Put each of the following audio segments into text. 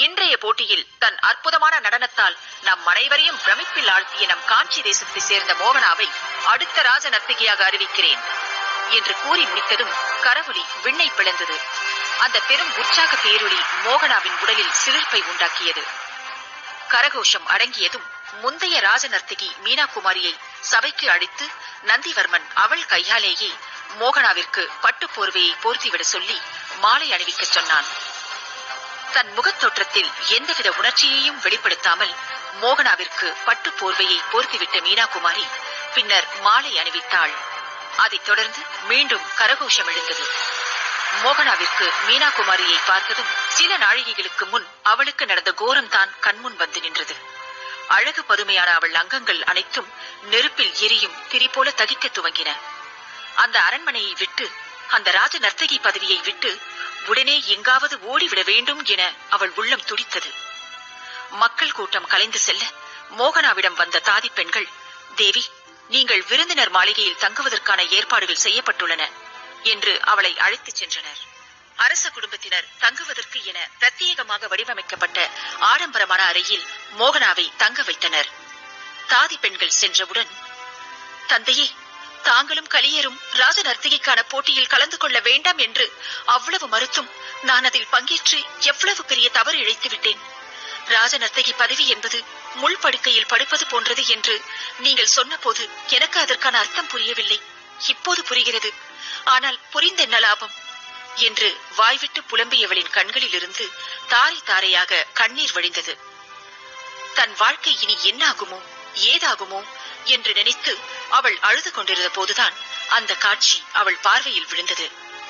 இன்றைய போட்டியில் தன் அற்புதமான நடனத்தால் நம் அனைவரையும் பிரமிப்பில் ஆழ்த்திய நம் காஞ்சி தேசத்தை சேர்ந்த மோகனாவை அடுத்த ராஜ நர்த்தகியாக அறிவிக்கிறேன் என்று கூறி முடித்ததும் கரவொலி விண்ணை பிளந்தது அந்த பெரும் உற்சாக பேரொளி மோகனாவின் உடலில் சிலிர்ப்பை உண்டாக்கியது கரகோஷம் அடங்கியதும் முந்தைய ராஜ நர்த்தகி மீனா குமாரியை சபைக்கு அழைத்து நந்திவர்மன் அவள் கையாலேயே மோகனாவிற்கு பட்டுப் போர்வையை போர்த்திவிட சொல்லி மாலை அணிவிக்கச் சொன்னான் தன் முகத் தோற்றத்தில் எந்தவித உணர்ச்சியையும் வெளிப்படுத்தாமல் மோகனாவிற்கு பட்டுப் போர்வையை போர்த்திவிட்ட மீனா குமாரி பின்னர் மாலை அணிவித்தாள் அதைத் தொடர்ந்து மீண்டும் கரகோஷம் எழுந்தது மோகனாவிற்கு மீனா குமாரியை பார்த்ததும் சில நாழிகைகளுக்கு முன் அவளுக்கு நடந்த கோரம்தான் கண்முன் வந்து நின்றது அழகு பதுமையான அவள் அங்கங்கள் அனைத்தும் நெருப்பில் எரியும் திரி போல தகிக்க துவங்கின அந்த அரண்மனையை விட்டு அந்த ராஜ நர்த்தகி பதவியை விட்டு உடனே எங்காவது ஓடிவிட வேண்டும் என அவள் உள்ளம் துடித்தது மக்கள் கூட்டம் கலைந்து செல்ல மோகனாவிடம் வந்த தாதி பெண்கள் தேவி நீங்கள் விருந்தினர் மாளிகையில் தங்குவதற்கான ஏற்பாடுகள் செய்யப்பட்டுள்ளன என்று அவளை அழைத்துச் சென்றனர் அரச குடும்பத்தினர் தங்குவதற்கு என பிரத்யேகமாக வடிவமைக்கப்பட்ட ஆடம்பரமான அறையில் மோகனாவை தங்க வைத்தனர் தாதி பெண்கள் சென்றவுடன் தந்தையே தாங்களும் கலியரும் ராஜ நர்த்தகிக்கான போட்டியில் கலந்து கொள்ள வேண்டாம் என்று அவ்வளவு மறுத்தும் நான் அதில் பங்கேற்று எவ்வளவு பெரிய தவறு இழைத்து விட்டேன் ராஜ நர்த்தகி பதவி என்பது முள் படுக்கையில் படுப்பது போன்றது என்று நீங்கள் சொன்னபோது எனக்கு அதற்கான அர்த்தம் புரியவில்லை இப்போது புரிகிறது ஆனால் புரிந்த என்ன லாபம் என்று வாய்விட்டு புலம்பியவளின் கண்களிலிருந்து தாரை தாரையாக கண்ணீர் வழிந்தது தன் வாழ்க்கை இனி என்னாகுமோ ஏதாகுமோ என்று நினைத்து அவள் அழுது கொண்டிருந்த போதுதான் அந்த காட்சி அவள் பார்வையில் விழுந்தது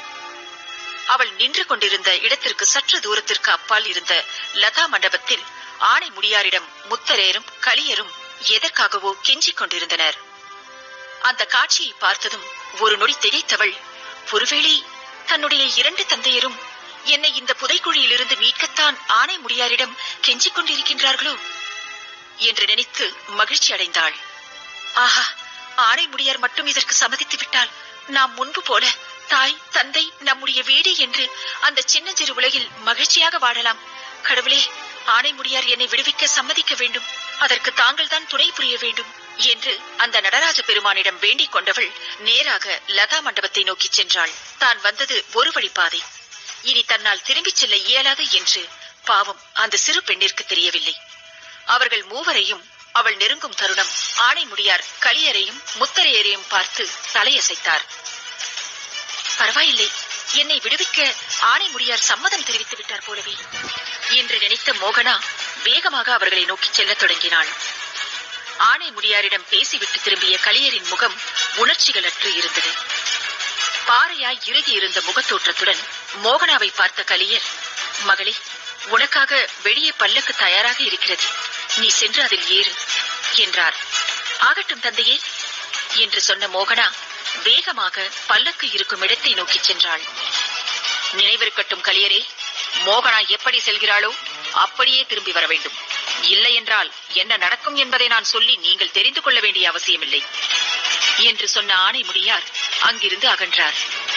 அவள் நின்று கொண்டிருந்த இடத்திற்கு சற்று தூரத்திற்கு அப்பால் இருந்த லதா மண்டபத்தில் ஆணை முடியாரிடம் முத்தரேரும் கலியரும் எதற்காகவோ கெஞ்சிக் கொண்டிருந்தனர் அந்த காட்சியை பார்த்ததும் ஒரு நொடி திகைத்தவள் ஒருவேளை தன்னுடைய இரண்டு தந்தையரும் என்னை இந்த புதைக்குழியிலிருந்து மீட்கத்தான் ஆணை முடியாரிடம் கெஞ்சிக் கொண்டிருக்கின்றார்களோ என்று நினைத்து மகிழ்ச்சி அடைந்தாள் ஆஹா ஆணை முடியார் மட்டும் இதற்கு சம்மதித்து விட்டால் நாம் முன்பு போல தாய் தந்தை நம்முடைய வீடு என்று அந்த சின்னஞ்சிறு உலகில் மகிழ்ச்சியாக வாழலாம் கடவுளே ஆணை முடியார் என்னை விடுவிக்க சம்மதிக்க வேண்டும் அதற்கு தாங்கள் தான் துணை புரிய வேண்டும் என்று அந்த நடராஜ பெருமானிடம் வேண்டிக் கொண்டவள் நேராக லதா மண்டபத்தை நோக்கிச் சென்றாள் தான் வந்தது ஒரு வழிப்பாதை இனி தன்னால் திரும்பிச் செல்ல இயலாது என்று பாவம் அந்த சிறு பெண்ணிற்கு தெரியவில்லை அவர்கள் மூவரையும் அவள் நெருங்கும் தருணம் ஆணை முடியார் கலியரையும் முத்தரையரையும் பார்த்து தலையசைத்தார் பரவாயில்லை என்னை விடுவிக்க ஆணை முடியார் சம்மதம் தெரிவித்து விட்டார் போலவே என்று நினைத்த மோகனா வேகமாக அவர்களை நோக்கிச் செல்லத் தொடங்கினாள் ஆணை முடியாரிடம் பேசிவிட்டு திரும்பிய கலியரின் முகம் உணர்ச்சிகளற்று இருந்தது பாறையாய் இறுகி இருந்த முகத்தோற்றத்துடன் மோகனாவை பார்த்த கலியர் மகளே உனக்காக வெளியே பல்லக்கு தயாராக இருக்கிறது நீ சென்று அதில் ஏறு என்றார் ஆகட்டும் தந்தையே என்று சொன்ன மோகனா வேகமாக பல்லக்கு இருக்கும் இடத்தை நோக்கிச் சென்றாள் நினைவிருக்கட்டும் கலியரே மோகனா எப்படி செல்கிறாளோ அப்படியே திரும்பி வர வேண்டும் இல்லை என்றால் என்ன நடக்கும் என்பதை நான் சொல்லி நீங்கள் தெரிந்து கொள்ள வேண்டிய அவசியமில்லை என்று சொன்ன ஆணை முடியார் அங்கிருந்து அகன்றார்